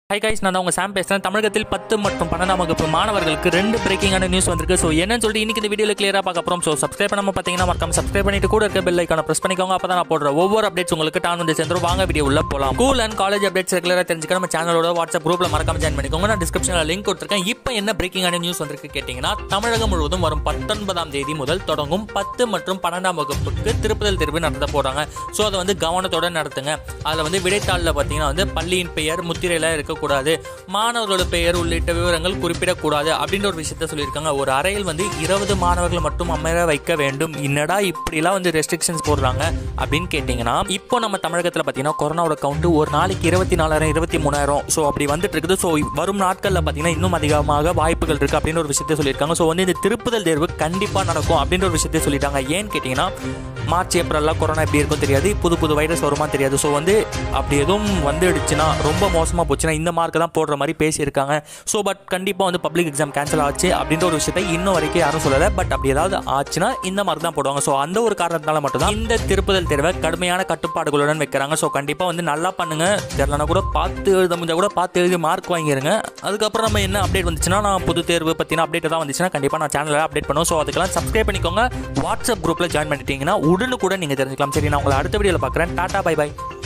hi guys நான் தான் உங்க சாம் பேசுறேன் தமிழகத்தில் பத்து மற்றும் பன்னெண்டாம் வகுப்பு மாணவர்களுக்கு ரெண்டு பிரேக்கிங்கான நியூஸ் வந்திருக்கு ஸோ என்னன்னு சொல்லிட்டு இன்னைக்கு இந்த வீடியோல கிளியரா பார்க்க போறோம் ஸோ சப்ஸ்கிரைப் பண்ணாம பார்த்தீங்கன்னா மறக்காம சப்ஸ்கிரைப் பண்ணிட்டு கூட இருக்க பெல் ஐக்கான பிரஸ் பண்ணிக்கோங்க அப்போ நான் போடுற ஒவ்வொரு அப்டேட்ஸ் உங்களுக்கு டான் வந்து சேர்ந்துரும் வாங்க வீடியோ உள்ள போலாம் ஸ்கூல் அண்ட் காலேஜ் அப்டேட்ஸ் ரெகுலரா தெரிஞ்சுக்க நம்ம சேனலோட வாட்ஸ்அப் குரூப்ல மறக்காம ஜாயின் பண்ணிக்கோங்க நான் டிஸ்கிரிப்ஷன்ல லிங்க் கொடுத்துருக்கேன் இப்போ என்ன பிரேக்கிங்கான நியூஸ் வந்திருக்கு கேட்டீங்கன்னா தமிழகம் முழுவதும் வரும் பத்தொன்பதாம் தேதி முதல் தொடங்கும் பத்து மற்றும் பன்னெண்டாம் வகுப்புக்கு திருப்புதல் தேர்வு நடத்த போறாங்க ஸோ அதை வந்து கவனத்தோட நடத்துங்க அதில் வந்து விடைத்தாளில் பார்த்தீங்கன்னா வந்து பள்ளியின் பெயர் முத்திரையில இருக்கக்கூடாது மாணவர்களோட பெயர் உள்ளிட்ட விவரங்கள் குறிப்பிடக்கூடாது அப்படின்ற ஒரு விஷயத்த சொல்லியிருக்காங்க ஒரு அறையில் வந்து இருபது மாணவர்கள் மட்டும் அமர வைக்க வேண்டும் என்னடா இப்படிலாம் வந்து ரெஸ்ட்ரிக்ஷன்ஸ் போடுறாங்க அப்படின்னு கேட்டிங்கன்னா இப்போ நம்ம தமிழகத்தில் பார்த்தீங்கன்னா கொரோனாவோட கவுண்ட் ஒரு நாளைக்கு இருபத்தி நாலாயிரம் இருபத்தி மூணாயிரம் ஸோ அப்படி வந்துட்டு இருக்குது ஸோ வரும் நாட்களில் பார்த்தீங்கன்னா இன்னும் அதிகமாக வாய்ப்புகள் இருக்குது அப்படின்னு ஒரு விஷயத்த சொல்லியிருக்காங்க ஸோ வந்து இந்த திருப்புதல் தேர்வு கண்டிப்பாக நடக்கும் அப்படின்ற ஒரு விஷயத்த சொல்லிட்டாங்க ஏன்னு கேட்டிங்கன்னா மார்ச் ஏப்ரல்லாம் கொரோனா எப்படி இருக்கும் தெரியாது புது புது வைரஸ் வருமா தெரியாது ஸோ வந்து அப்படி எதுவும் வந்துடுச்சுன்னா ரொம்ப மோசமாக போச்சுன்னா இந்த மார்க் தான் போடுற மாதிரி பேசியிருக்காங்க ஸோ பட் கண்டிப்பாக வந்து பப்ளிக் எக்ஸாம் கேன்சல் ஆச்சு அப்படின்ற ஒரு விஷயத்தை இன்னும் வரைக்கும் யாரும் சொல்லலை பட் அப்படி ஏதாவது ஆச்சுன்னா இந்த மார்க் தான் போடுவாங்க ஸோ அந்த ஒரு காரணத்தினால மட்டும்தான் இந்த திருப்புதல் தேர்வை கடுமையான கட்டுப்பாடுகளுடன் வைக்கிறாங்க ஸோ கண்டிப்பாக வந்து நல்லா பண்ணுங்க தெரியலனா கூட பார்த்து எழுத முடிஞ்சா கூட பார்த்து எழுதி மார்க் வாங்கிருங்க அதுக்கப்புறம் நம்ம என்ன அப்டேட் வந்துச்சுன்னா நான் புது தேர்வு பற்றின அப்டேட் தான் வந்துச்சுன்னா கண்டிப்பாக நான் சேனலில் அப்டேட் பண்ணுவோம் ஸோ அதுக்கெல்லாம் சப்ஸ்கிரைப் பண்ணிக்கோங்க வாட்ஸ்அப் குரூப்பில் ஜாயின் பண்ணிட்டீங்கன்னா உடனுக்குடன் நீங்கள் தெரிஞ்சுக்கலாம் சரி நான் உங்களை அடுத்த வீடியோவில் பார்க்குறேன் டாடா பை பை